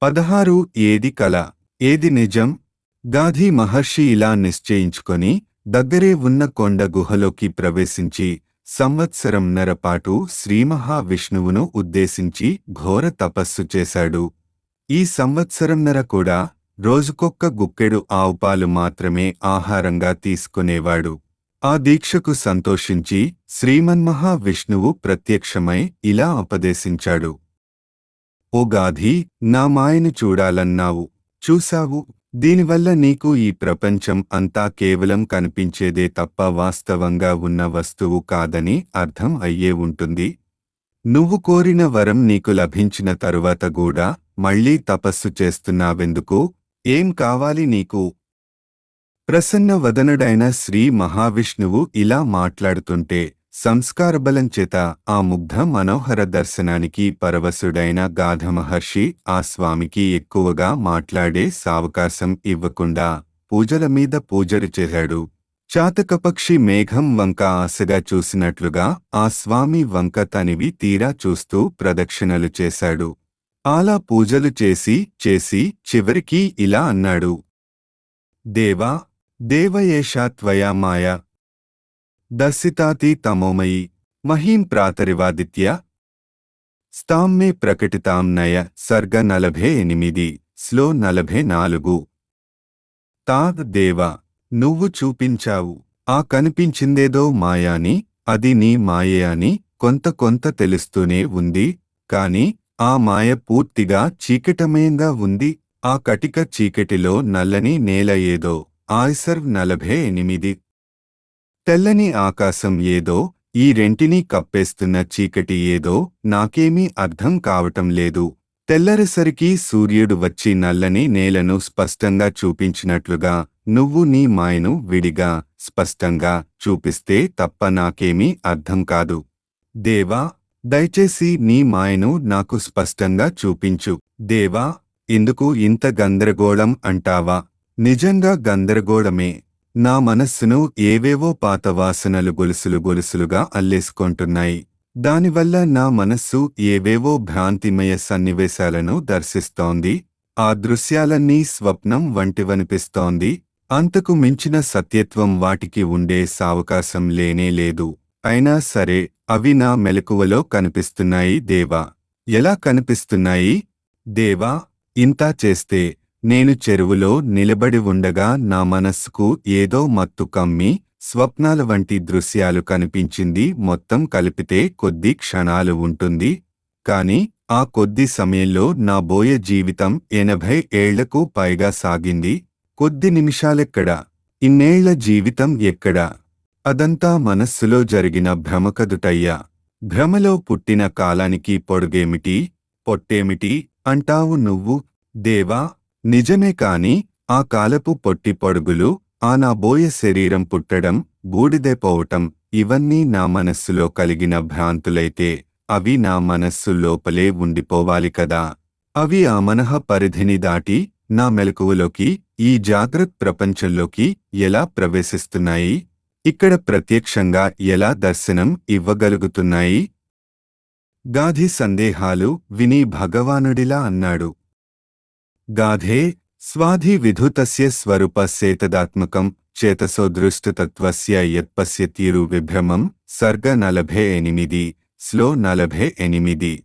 పదహారు ఏది కల ఏది నిజం గాధి మహర్షి ఇలా నిశ్చయించుకొని దగ్గరే ఉన్న కొండ గుహలోకి ప్రవేశించి సంవత్సరంన్నర పాటు శ్రీమహావిష్ణువును ఉద్దేశించి ఘోర తపస్సు చేశాడు ఈ సంవత్సరంన్నర కూడా రోజుకొక్క గుక్కెడు ఆవుపాలు మాత్రమే ఆహారంగా తీసుకునేవాడు ఆ దీక్షకు సంతోషించి శ్రీమన్మహావిష్ణువు ప్రత్యక్షమై ఇలా ఉపదేశించాడు ఓ గాధి నా మాయను చూడాలన్నావు చూశావు దీనివల్ల నీకు ఈ ప్రపంచం అంతా కేవలం కనిపించేదే తప్ప వాస్తవంగా ఉన్న వస్తువు కాదని అర్థం అయ్యే ఉంటుంది నువ్వు కోరిన వరం నీకు లభించిన తరువాత కూడా మళ్ళీ తపస్సు చేస్తున్నావెందుకు ఏం కావాలి నీకు ప్రసన్న వదనుడైన శ్రీ మహావిష్ణువు ఇలా మాట్లాడుతుంటే సంస్కారబలం చేత ఆ ముగ్ధ మనోహర దర్శనానికి పరవశుడైన గాధ మహర్షి ఆ స్వామికి ఎక్కువగా మాట్లాడే సావకాశం ఇవ్వకుండా పూజల మీద పూజలు చేశాడు చాతకపక్షి మేఘం వంక ఆశగా చూసినట్లుగా ఆ స్వామి వంక తనివి తీరా చూస్తూ ప్రదక్షిణలు చేశాడు అలా పూజలు చేసి చేసి చివరికి ఇలా అన్నాడు దేవా దేవయేషా త్వయా మాయా దర్శితాతి తమోమయి మహీం ప్రాతరివాదిత్య స్తాం మే ప్రకటితాం నయ సర్గ నలభే ఎనిమిది స్లో నలభే నాలుగు తాద్ దేవా నువ్వు చూపించావు ఆ కనిపించిందేదో మాయాని అది నీ మాయే అని కొంత కొంత తెలుస్తూనే ఉంది కాని ఆ మాయ పూర్తిగా చీకటమయంగా ఉంది ఆ కటిక చీకటిలో నల్లని నేల ఏదో ఆయ్సర్ నలభే ఎనిమిది తెల్లని ఆకాశం ఏదో ఈ రెంటినీ కప్పేస్తున్న చీకటి ఏదో నాకేమీ అర్థం కావటం లేదు తెల్లరిసరికి సూర్యుడు వచ్చి నల్లని నేలను స్పష్టంగా చూపించినట్లుగా నువ్వు నీ మాయను విడిగా స్పష్టంగా చూపిస్తే తప్ప నాకేమీ అర్థం కాదు దేవా దయచేసి నీ మాయను నాకు స్పష్టంగా చూపించు దేవా ఎందుకు ఇంత గందరగోళం అంటావా నిజంగా గందరగోళమే నా మనస్సును ఏవేవో పాత వాసనలు గొలుసులు గొలుసులుగా అల్లేసుకుంటున్నాయి దానివల్ల నా మనస్సు ఏవేవో భ్రాంతిమయ సన్నివేశాలను దర్శిస్తోంది ఆ దృశ్యాలన్నీ స్వప్నం వంటివనిపిస్తోంది అంతకు మించిన సత్యత్వం వాటికి ఉండే సావకాశం లేనే లేదు అయినా సరే అవి నా మెలకువలో కనిపిస్తున్నాయి దేవా ఎలా కనిపిస్తున్నాయి దేవా ఇంతా చేస్తే నేను చెరువులో నిలబడి ఉండగా నా మనస్సుకు ఏదో మత్తు కమ్మి స్వప్నాల వంటి దృశ్యాలు కనిపించింది మొత్తం కలిపితే కొద్ది క్షణాలు ఉంటుంది కాని ఆ కొద్ది సమయంలో నా బోయ జీవితం ఎనభై ఏళ్లకు పైగా సాగింది కొద్ది నిమిషాలెక్కడా ఇన్నేళ్ల జీవితం ఎక్కడా అదంతా మనస్సులో జరిగిన భ్రమకదుటయ్యా భ్రమలో పుట్టిన కాలానికి పొడుగేమిటి పొట్టేమిటి అంటావు నువ్వు దేవా నిజమే కాని ఆ కాలపు పొట్టి పొడుగులు ఆ నా బోయ శరీరం పుట్టడం బూడిదైపోవటం ఇవన్నీ నా మనస్సులో కలిగిన భ్రాంతులైతే అవి నా మనస్సు లోపలే ఉండిపోవాలి కదా అవి ఆ మనః పరిధిని దాటి నా మెలకువలోకి ఈ జాగ్రత్త ప్రపంచంలోకి ఎలా ప్రవేశిస్తున్నాయి ఇక్కడ ప్రత్యక్షంగా ఎలా దర్శనం ఇవ్వగలుగుతున్నాయి గాధి సందేహాలు విని భగవానుడిలా అన్నాడు గాధే స్వాధి విధుతస్య స్వరూపస్యేతదాత్మకం చేతసో దృష్టతత్వస్య యత్పశ్యతీరు విభ్రమం సర్గ నలభే ఎనిమిది స్లో నలభే ఎనిమిది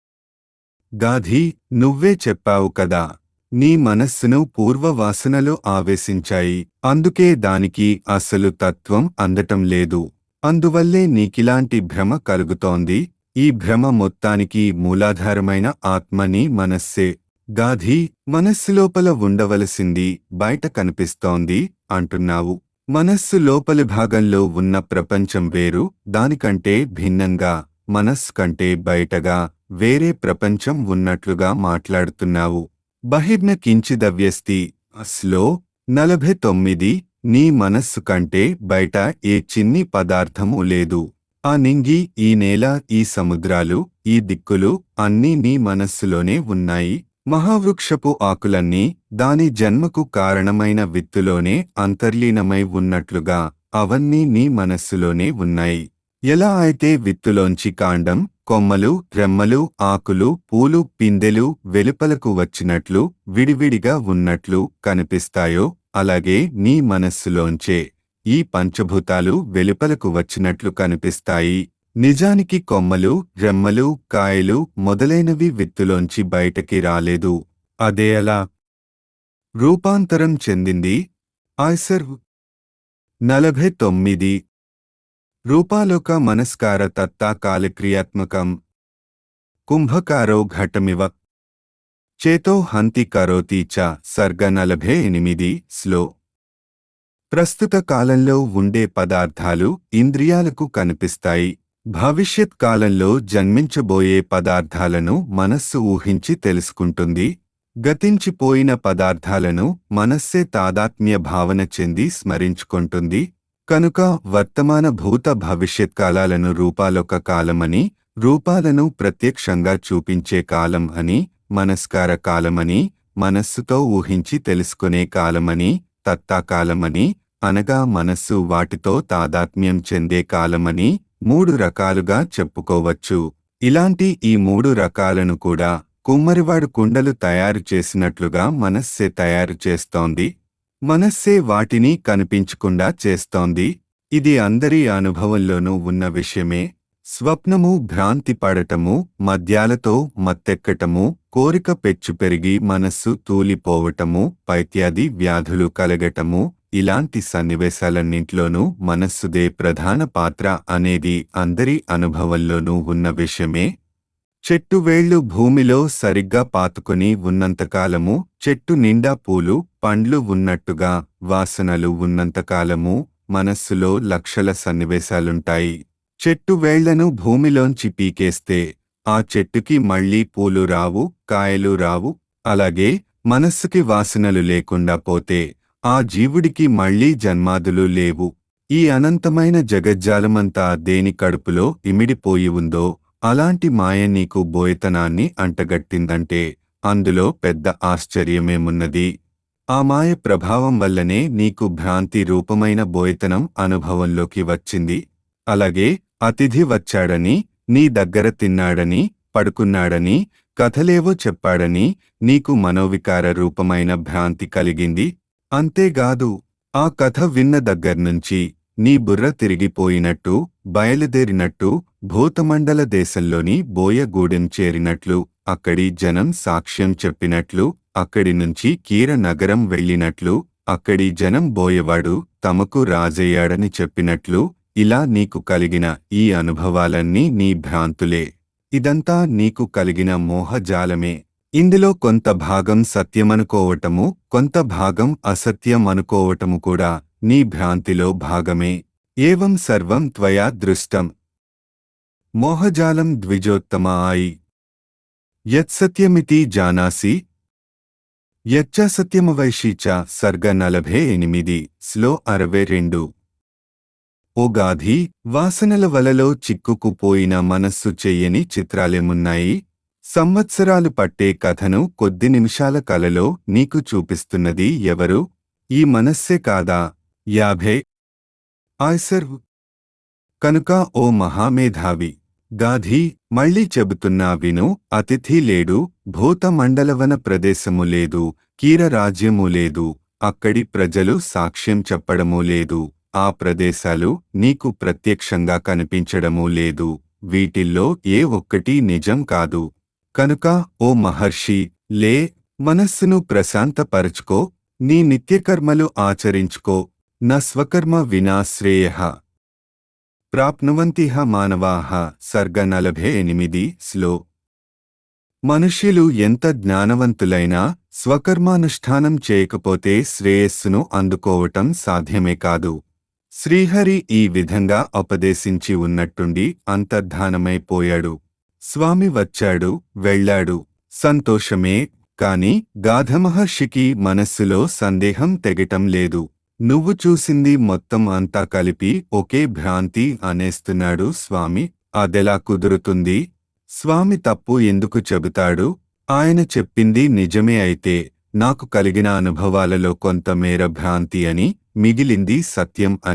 గాధి నువ్వే చెప్పావు కదా నీ మనస్సును పూర్వవాసనలు ఆవేశించాయి అందుకే దానికి అసలు తత్వం అందటం లేదు అందువల్లే నీకిలాంటి భ్రమ కలుగుతోంది ఈ భ్రమ మొత్తానికి మూలాధారమైన ఆత్మ నీ మనస్సే గాధి మనస్సు లోపల ఉండవలసింది బయట కనిపిస్తోంది అంటున్నావు మనస్సు లోపలి భాగంలో ఉన్న ప్రపంచం వేరు దానికంటే భిన్నంగా మనస్సు కంటే బయటగా వేరే ప్రపంచం ఉన్నట్లుగా మాట్లాడుతున్నావు బహిర్న కించిదవ్యస్తి అస్లో నలభై తొమ్మిది నీ మనస్సు కంటే బయట ఏ చిన్ని పదార్థము లేదు ఆ నింగి ఈ నేల ఈ సముద్రాలు ఈ దిక్కులు అన్నీ నీ మనస్సులోనే ఉన్నాయి మహావృక్షపు ఆకులన్నీ దాని జన్మకు కారణమైన విత్తులోనే అంతర్లీనమై ఉన్నట్లుగా అవన్నీ నీ మనస్సులోనే ఉన్నాయి ఎలా అయితే విత్తులోంచి కాండం కొమ్మలు రెమ్మలు ఆకులు పూలు పిందెలు వెలుపలకు వచ్చినట్లు విడివిడిగా ఉన్నట్లు కనిపిస్తాయో అలాగే నీ మనస్సులోంచే ఈ పంచభూతాలు వెలుపలకు వచ్చినట్లు కనిపిస్తాయి నిజానికి కొమ్మలు రెమ్మలు కాయలు మొదలైనవి విత్తులోంచి బయటకి రాలేదు అదే అలా రూపాంతరం చెందింది ఆయ్సర్ నలభై తొమ్మిది రూపాలోక మనస్కార తత్తా కాలక్రియాత్మకం కుంభకారో ఘటమివ చేతో హంతి కరోతి చ సర్గ నలభై ఎనిమిది స్లో ప్రస్తుత కాలంలో ఉండే పదార్థాలు ఇంద్రియాలకు కనిపిస్తాయి భవిష్యత్ కాలంలో జన్మించబోయే పదార్థాలను మనస్సు ఊహించి తెలుసుకుంటుంది గతించిపోయిన పదార్థాలను మనస్సే తాదాత్మ్య భావన చెంది స్మరించుకుంటుంది కనుక వర్తమాన భూత భవిష్యత్ కాలాలను రూపాలొక కాలమని రూపాలను ప్రత్యక్షంగా చూపించే కాలం అని మనస్కార కాలమని మనస్సుతో ఊహించి తెలుసుకునే కాలమని తత్తాకాలమని అనగా మనస్సు వాటితో తాదాత్మ్యం చెందే కాలమని మూడు రకాలుగా చెప్పుకోవచ్చు ఇలాంటి ఈ మూడు రకాలను కూడా కుమ్మరివాడు కుండలు తయారు చేసినట్లుగా మనస్సే తయారు చేస్తోంది మనస్సే వాటిని కనిపించకుండా చేస్తోంది ఇది అందరి అనుభవంలోనూ ఉన్న విషయమే స్వప్నము భ్రాంతి పడటము మద్యాలతో మత్తెక్కటము కోరిక పెచ్చు పెరిగి మనస్సు తూలిపోవటము పైత్యాది వ్యాధులు కలగటము ఇలాంటి సన్నివేశాలన్నింట్లోనూ మనస్సుదే ప్రధాన పాత్ర అనేది అందరి అనుభవంలోనూ ఉన్న విషయమే చెట్టు వేళ్లు భూమిలో సరిగ్గా పాతుకొని ఉన్నంతకాలము చెట్టు నిండా పూలు పండ్లు ఉన్నట్టుగా వాసనలు ఉన్నంతకాలము మనస్సులో లక్షల సన్నివేశాలుంటాయి చెట్టు వేళ్లను భూమిలోంచి పీకేస్తే ఆ చెట్టుకి మళ్ళీ పూలు రావు కాయలు రావు అలాగే మనస్సుకి వాసనలు లేకుండా పోతే ఆ జీవుడికి మళ్ళీ జన్మాదులు లేవు ఈ అనంతమైన జగజ్జాలమంతా దేని కడుపులో ఇమిడిపోయి ఉందో అలాంటి మాయ నీకు బోయతనాన్ని అంటగట్టిందంటే అందులో పెద్ద ఆశ్చర్యమేమున్నది ఆ మాయ ప్రభావం వల్లనే నీకు భ్రాంతి రూపమైన బోయతనం అనుభవంలోకి వచ్చింది అలాగే అతిథి వచ్చాడని నీ దగ్గర తిన్నాడని పడుకున్నాడని కథలేవో చెప్పాడని నీకు మనోవికార రూపమైన భ్రాంతి కలిగింది అంతేగాదు ఆ కథ విన్న దగ్గర్నుంచి నీ బుర్ర తిరిగిపోయినట్టు బయలుదేరినట్టు భూతమండల దేశంలోని బోయగూడెం చేరినట్లు అక్కడి జనం సాక్ష్యం చెప్పినట్లు అక్కడి నుంచి కీర నగరం వెళ్ళినట్లు అక్కడి జనం బోయవాడు తమకు రాజయ్యాడని చెప్పినట్లు ఇలా నీకు కలిగిన ఈ అనుభవాలన్నీ నీ భ్రాంతులే ఇదంతా నీకు కలిగిన మోహజాలమే ఇందులో కొంత భాగం సత్యమనుకోవటము కొంత భాగం అసత్యం అనుకోవటము కూడా నీ భ్రాంతిలో భాగమే ఏవం సర్వం త్వయా దృష్టం మోహజాలం ద్విజోత్తమ ఆయి యత్సత్యమితి జానాసి యచ్చ సత్యమవైషి చ సర్గ నలభై ఎనిమిది స్లో అరవై రెండు ఓ గాధి వాసనల వలలో చిక్కుకుపోయిన మనస్సు చెయ్యని చిత్రాలేమున్నాయి సంవత్సరాలు పట్టే కథను కొద్ది నిమిషాల కలలో నీకు చూపిస్తున్నది ఎవరు ఈ మనస్సే కాదా యాభై ఆయ్సర్ కనుక ఓ మహామేధావి గాధీ మళ్ళీ చెబుతున్నా విను అతిథి లేడు భూతమండలవన ప్రదేశము లేదు కీరరాజ్యము లేదు అక్కడి ప్రజలు సాక్ష్యం చెప్పడమూ లేదు ఆ ప్రదేశాలు నీకు ప్రత్యక్షంగా కనిపించడమూ లేదు వీటిల్లో ఏ ఒక్కటి నిజం కాదు కనుక ఓ మహర్షి లే మనస్సును ప్రశాంతపరచుకో నీ నిత్యకర్మలు ఆచరించుకో న స్వకర్మ వినా శ్రేయ ప్రాప్నువంతిహ మానవాహ సర్గ నలభై ఎనిమిది స్లో మనుష్యులు ఎంత జ్ఞానవంతులైనా స్వకర్మానుష్ఠానం చేయకపోతే శ్రేయస్సును అందుకోవటం సాధ్యమే కాదు శ్రీహరి ఈ విధంగా ఉపదేశించి ఉన్నట్టుండి అంతర్ధానమైపోయాడు స్వామి వచ్చాడు వెళ్ళాడు సంతోషమే కాని గాధమహర్షికి మనస్సులో సందేహం తెగటం లేదు నువ్వు చూసింది మొత్తం అంతా కలిపి ఒకే భ్రాంతి అనేస్తున్నాడు స్వామి అదెలా కుదురుతుంది స్వామి తప్పు ఎందుకు చెబుతాడు ఆయన చెప్పింది నిజమే అయితే నాకు కలిగిన అనుభవాలలో కొంతమేర భ్రాంతి అని మిగిలింది సత్యం అని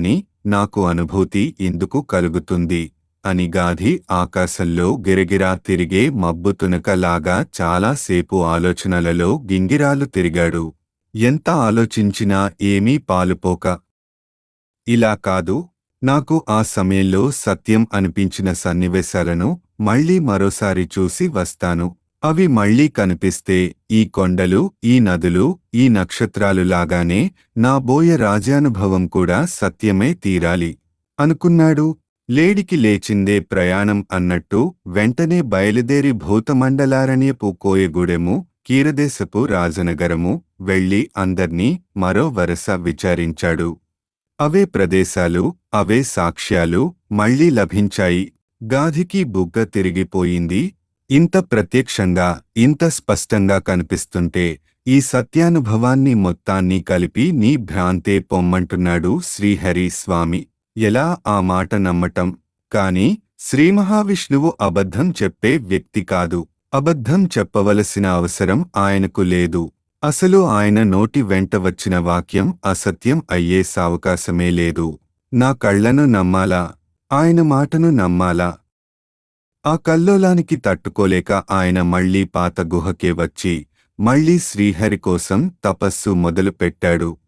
నాకు అనుభూతి ఎందుకు కలుగుతుంది అని గాధి ఆకాశంలో గిరగిరా తిరిగే మబ్బు తునకలాగా చాలాసేపు ఆలోచనలలో గింగిరాలు తిరిగాడు ఎంత ఆలోచించినా ఏమీ పాలుపోక ఇలా కాదు నాకు ఆ సమయంలో సత్యం అనిపించిన సన్నివేశాలను మళ్ళీ మరోసారి చూసి వస్తాను అవి మళ్ళీ కనిపిస్తే ఈ కొండలు ఈ నదులు ఈ నక్షత్రాలు లాగానే నా బోయ రాజ్యానుభవం కూడా సత్యమే తీరాలి అనుకున్నాడు లేడికి లేచిందే ప్రయాణం అన్నట్టు వెంటనే బయలుదేరి భూతమండలారణ్యపు కోయగూడెము కీరదేశపు రాజనగరము వెళ్లి అందర్నీ మరో వరస విచారించాడు అవే ప్రదేశాలు అవే సాక్ష్యాలు మళ్ళీ లభించాయి గాధికి బుగ్గ తిరిగిపోయింది ఇంత ప్రత్యక్షంగా ఇంత స్పష్టంగా కనిపిస్తుంటే ఈ సత్యానుభవాన్ని మొత్తాన్ని కలిపి నీ భ్రాంతే పొమ్మంటున్నాడు శ్రీహరి స్వామి ఎలా ఆ మాట నమ్మటం కాని శ్రీ మహావిష్ణువు అబద్ధం చెప్పే వ్యక్తి కాదు అబద్ధం చెప్పవలసిన అవసరం ఆయనకు లేదు అసలు ఆయన నోటి వెంట వచ్చిన వాక్యం అసత్యం అయ్యే సావకాశమే లేదు నా కళ్లను నమ్మాలా ఆయన మాటను నమ్మాలా ఆ కల్లోలానికి తట్టుకోలేక ఆయన మళ్లీ పాత గుహకే వచ్చి మళ్లీ శ్రీహరి కోసం తపస్సు మొదలుపెట్టాడు